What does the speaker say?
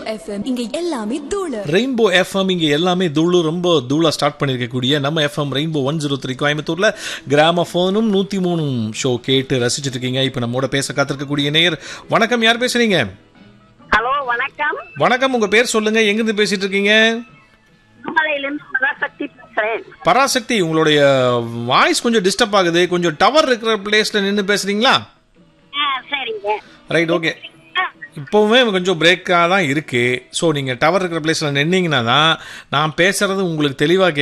FM இங்க எல்லாமே தூளு ரெயின்போ எஃப்எம் இங்கே எல்லாமே தூளு ரொம்ப தூளா ஸ்டார்ட் பண்ணியிருக்கக்கூடிய நம்ம FM rainbow one zero three கோயம்புத்தூரில் கிராமஃபோனும் நூற்றி மூணும் ஷோ கேட்டு ரசிச்சுட்டு இருக்கீங்க இப்போ நம்மோட பேச காத்திருக்கக்கூடிய நேயர் வணக்கம் யார் பேசுறீங்க ஹலோ வணக்கம் வணக்கம் உங்க பேர் சொல்லுங்க எங்கிருந்து பேசிட்டு இருக்கீங்க திருமலையிலிருந்து பராசக்தி பேசுறேன் பராசக்தி உங்களுடைய வாய்ஸ் கொஞ்சம் டிஸ்டர்ப் ஆகுது கொஞ்சம் டவர் இருக்கிற பிளேஸ்ல நின்று பேசுறீங்களா ஆ சரிங்க ரைட் ஓகே ஆ, இப்போவுமே கொஞ்சம் பிரேக்காக தான் இருக்கு ஸோ நீங்கள் டவர் இருக்கிற பிளேஸில் நின்னீங்கன்னா தான் நான் பேசுறது உங்களுக்கு தெளிவாக